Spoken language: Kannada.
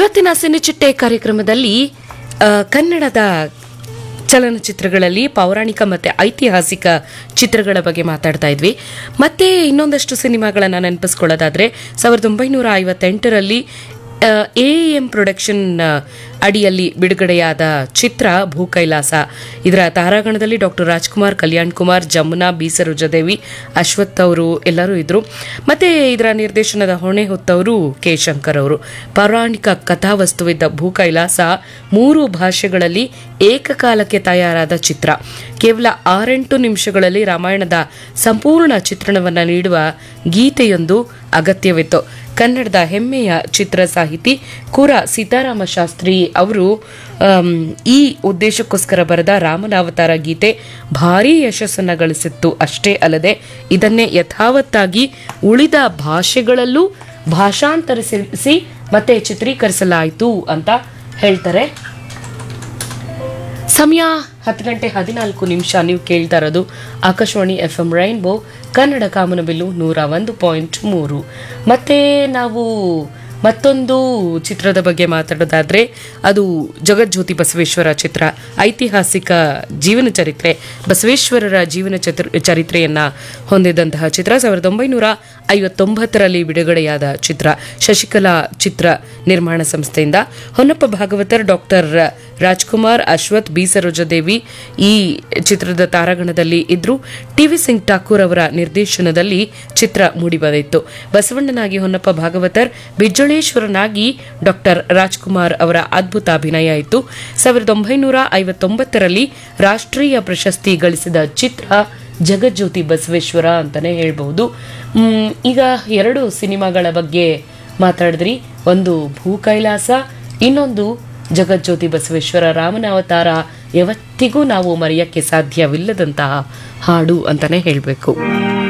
ಇವತ್ತಿನ ಸಿನಿಚಿಟ್ಟೆ ಕಾರ್ಯಕ್ರಮದಲ್ಲಿ ಆ, ಕನ್ನಡದ ಚಲನಚಿತ್ರಗಳಲ್ಲಿ ಪೌರಾಣಿಕ ಮತ್ತು ಐತಿಹಾಸಿಕ ಚಿತ್ರಗಳ ಬಗ್ಗೆ ಮಾತಾಡ್ತಾ ಇದ್ವಿ ಮತ್ತೆ ಇನ್ನೊಂದಷ್ಟು ಸಿನಿಮಾಗಳನ್ನು ನೆನಪಿಸ್ಕೊಳ್ಳೋದಾದ್ರೆ ಸಾವಿರದ ಒಂಬೈನೂರ ಐವತ್ತೆಂಟರಲ್ಲಿ ಎ ಎಂ ಪ್ರೊಡಕ್ಷನ್ ಆ, ಅಡಿಯಲ್ಲಿ ಬಿಡುಗಡೆಯಾದ ಚಿತ್ರ ಭೂ ಕೈಲಾಸ ಇದರ ತಾರಾಗಣದಲ್ಲಿ ಡಾಕ್ಟರ್ ರಾಜ್ಕುಮಾರ್ ಕಲ್ಯಾಣ್ ಕುಮಾರ್ ಜಮುನಾ ಬಿ ಸರೋಜಾದೇವಿ ಅಶ್ವಥ್ ಅವರು ಎಲ್ಲರೂ ಇದ್ರು ಮತ್ತೆ ಇದರ ನಿರ್ದೇಶನದ ಹೊಣೆ ಹೊತ್ತವರು ಕೆ ಶಂಕರ್ ಅವರು ಪೌರಾಣಿಕ ಕಥಾವಸ್ತುವಿದ್ದ ಭೂ ಕೈಲಾಸ ಮೂರು ಭಾಷೆಗಳಲ್ಲಿ ಏಕಕಾಲಕ್ಕೆ ತಯಾರಾದ ಚಿತ್ರ ಕೇವಲ ಆರೆಂಟು ನಿಮಿಷಗಳಲ್ಲಿ ರಾಮಾಯಣದ ಸಂಪೂರ್ಣ ಚಿತ್ರಣವನ್ನು ನೀಡುವ ಗೀತೆಯೊಂದು ಅಗತ್ಯವಿತ್ತು ಕನ್ನಡದ ಹೆಮ್ಮೆಯ ಚಿತ್ರ ಸಾಹಿತಿ ಕುರ ಸೀತಾರಾಮ ಶಾಸ್ತ್ರಿ ಅವರು ಆಮ್, ಈ ಉದ್ದೇಶಕ್ಕೋಸ್ಕರ ಬರೆದ ರಾಮನಾವತಾರ ಗೀತೆ ಭಾರೀ ಯಶಸ್ಸನ್ನು ಗಳಿಸಿತ್ತು ಅಷ್ಟೇ ಅಲ್ಲದೆ ಇದನ್ನೇ ಯಥಾವತ್ತಾಗಿ ಉಳಿದ ಭಾಷೆಗಳಲ್ಲೂ ಭಾಷಾಂತರಿಸಿ ಮತ್ತೆ ಚಿತ್ರೀಕರಿಸಲಾಯಿತು ಅಂತ ಹೇಳ್ತಾರೆ ಸಮಯ ಹತ್ತು ಗಂಟೆ ಹದಿನಾಲ್ಕು ನಿಮಿಷ ನೀವು ಕೇಳ್ತಾ ಇರೋದು Akashvani F M rainbow Kannada Kamanabillu ನೂರ ಒಂದು ಪಾಯಿಂಟ್ ಮೂರು ಮತ್ತೆ ನಾವು ಮತ್ತೊಂದು ಚಿತ್ರದ ಬಗ್ಗೆ ಮಾತಾಡೋದಾದ್ರೆ ಅದು ಜಗಜ್ಯೋತಿ ಬಸವೇಶ್ವರ ಚಿತ್ರ ಐತಿಹಾಸಿಕ ಜೀವನ ಚರಿತ್ರೆ ಬಸವೇಶ್ವರರ ಜೀವನ ಚತ್ರ ಚರಿತ್ರೆಯನ್ನ ಹೊಂದಿದಂತಹ ಚಿತ್ರ ಸಾವಿರದ ಒಂಬೈನೂರ ಐವತ್ತೊಂಬತ್ತರಲ್ಲಿ ಬಿಡುಗಡೆಯಾದ ಚಿತ್ರ ಶಶಿಕಲಾ ಚಿತ್ರ ನಿರ್ಮಾಣ ಸಂಸ್ಥೆಯಿಂದ ಹೊನ್ನಪ್ಪ ಭಾಗವತರ್ ಡಾಕ್ಟರ್ ರಾಜ್ಕುಮಾರ್ ಅಶ್ವಥ್ ಬಿ ಸರೋಜಾದೇವಿ ಈ ಚಿತ್ರದ ತಾರಾಗಣದಲ್ಲಿ ಇದ್ರು ಟಿವಿ ಸಿಂಗ್ ಠಾಕೂರ್ ಅವರ ನಿರ್ದೇಶನದಲ್ಲಿ ಚಿತ್ರ ಮೂಡಿಬಂದಿತ್ತು ಬಸವಣ್ಣನಾಗಿ ಹೊನ್ನಪ್ಪ ಭಾಗವತರ್ ಬಿಜ್ಜಳೇಶ್ವರನಾಗಿ ಡಾಕ್ಟರ್ ರಾಜ್ಕುಮಾರ್ ಅವರ ಅದ್ಭುತ ಅಭಿನಯ ಇತ್ತು ಸಾವಿರದ ಒಂಬೈನೂರ ಐವತ್ತೊಂಬತ್ತರಲ್ಲಿ ರಾಷ್ಟ್ರೀಯ ಪ್ರಶಸ್ತಿ ಗಳಿಸಿದ ಚಿತ್ರ ಜಗಜ್ಯೋತಿ ಬಸವೇಶ್ವರ ಅಂತಾನೆ ಹೇಳ್ಬಹುದು ಮ್, ಈಗ ಎರಡು ಸಿನಿಮಾಗಳ ಬಗ್ಗೆ ಮಾತಾಡಿದ್ರಿ ಒಂದು ಭೂ ಕೈಲಾಸ ಇನ್ನೊಂದು ಜಗಜ್ಯೋತಿ ಬಸವೇಶ್ವರ ರಾಮನ ಅವತಾರ ಯಾವತ್ತಿಗೂ ನಾವು ಮರೆಯಕ್ಕೆ ಸಾಧ್ಯವಿಲ್ಲದಂತಹ ಹಾಡು ಅಂತಾನೆ ಹೇಳಬೇಕು